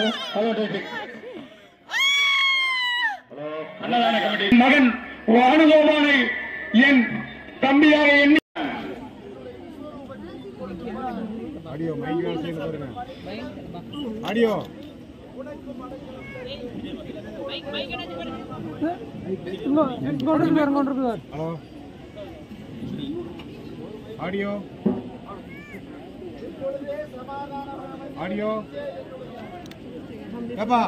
hello district அன்னதான committee மகன் அனுபவமானை என் தம்பியாக எண்ணி ஆடியோ மைக் வேலை செய்யல பாருங்க ஆடியோ ஹலோ ஆடியோ ஆடியோ ஏப்பா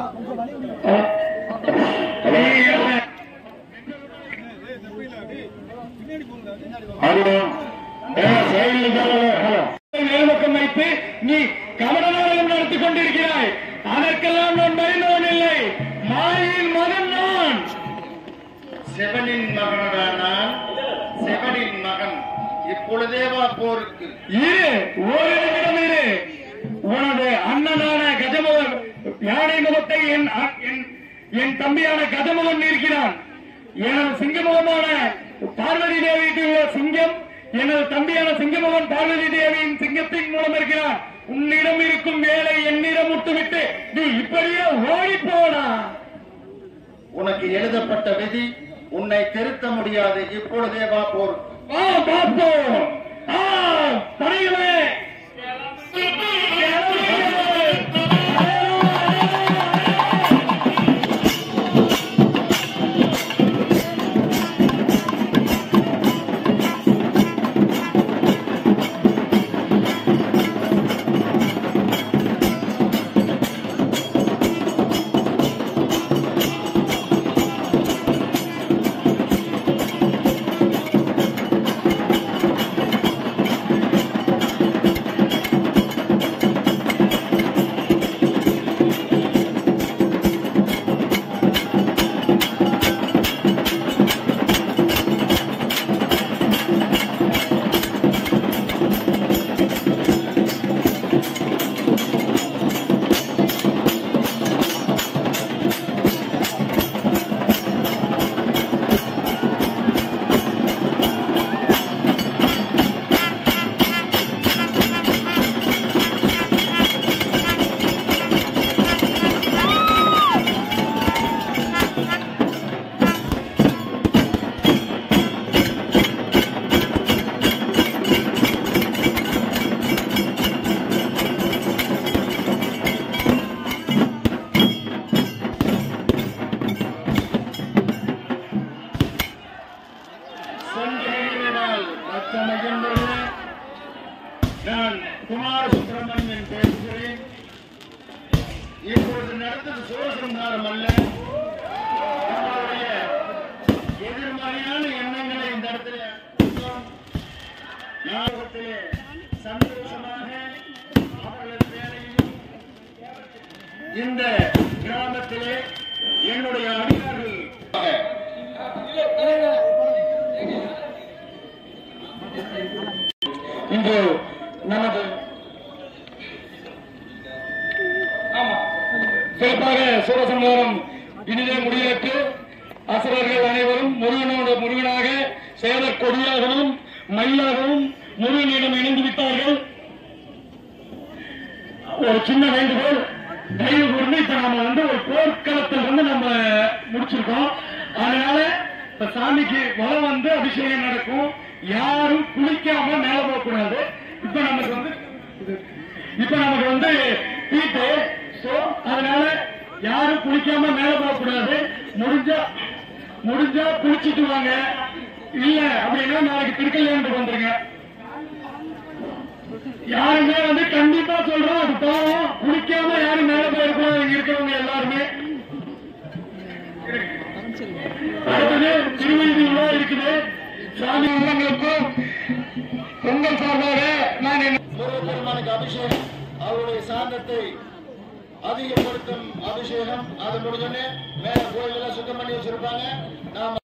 மேல்பக்கம் வைத்து நீ கவனநாடகம் நடத்திக் கொண்டிருக்கிறாய் அதற்கெல்லாம் நான் பயந்தவன் இல்லை மாயின் மகன் நான் செவனின் மகனடா நான் செவனின் மகன் இப்பொழுதே வா போருக்கு இரு ஒரு நிமிடம் இரு உனது அண்ணனான கஜமுகன் யானை முகத்தை என் அ- என்- என் தம்பியான கஜமுகன் இருக்கிறான் எனது சிங்கமுகமான பார்வதி தேவிக்கு உள்ள சிங்கம் எனது தம்பியான சிங்கமுகன் பார்வதி தேவியின் சிங்கத்தின் மூலம் இருக்கிறான் உன்னிடம் இருக்கும் வேலை என்னிடம் விட்டுவிட்டு நீ இப்படியே ஓடி போடா உனக்கு எழுதப்பட்ட விதி உன்னை திருத்த முடியாது இப்பொழுதே வா போருக்கு ஆ பார்ப்போம் ஆ படைகளே சென்றனால் அத்தமகிழ்ந்துள்ள நான் குமார சுப்பிரமணியன் பேசுகிறேன் இப்பொழுது நடந்தது சோழசங்காரம் அல்ல நம்மளுடைய எதிர்மறையான எண்ணங்களை இந்த இடத்துல ஞாபகத்திலே சந்தோஷமாக அவர்களது வேலையும் இந்த கிராமத்திலே என்னுடைய அடியார்கள் இன்று நமது ஆமா சிறப்பாக சூரசம்ஹாரம் இனிதே முடியேற்று அசுரர்கள் அனைவரும் முருகனோட முருகனாக சேவற் கொடியாகவும் மயிலாகவும் முருகனிடம் இணைந்து விட்டார்கள் ஒரு சின்ன வேண்டுகோள் தயவு கூர்ந்து இப்ப நம்ம வந்து ஒரு போர்க்களத்தில் வந்து நம்ம முடிச்சிருக்கோம் அதனால இப்ப சாமிக்கு வளம் வந்து அபிஷேகம் நடக்கும் யாரும் குளிக்காம மேல போகக்கூடாது இப்ப நமக்கு வந்து இது- இப்ப நமக்கு வந்து தீட்டு சோ அதனால யாரும் குளிக்காம மேல போகக்கூடாது முடிஞ்சா முடிஞ்சா குளிச்சிட்டு வாங்க இல்ல அப்படின்னா நாளைக்கு திருக்கல்யாணத்துக்கு வந்துருங்க யாருமே வந்து கண்டிப்பா சொல்றோம் அது பாவம் குளிக்காம யாரும் மேல போயிருக்கோம் இங்க இருக்கிறவங்க எல்லாருமே அடுத்தது திருவள்ளி விழா இருக்குது சாமி உள்ளங்களுக்கும் பொங்கல் சார்பாக நான் என்ன முருகப்பெருமானுக்கு அபிஷேகம் அவருடைய சாந்தத்தை அதிகப்படுத்தும் அபிஷேகம் அது முடிஞ்சோடனே மேல கோயில் எல்லாம் சுத்தம் பண்ணி வச்சிருப்பாங்க நாம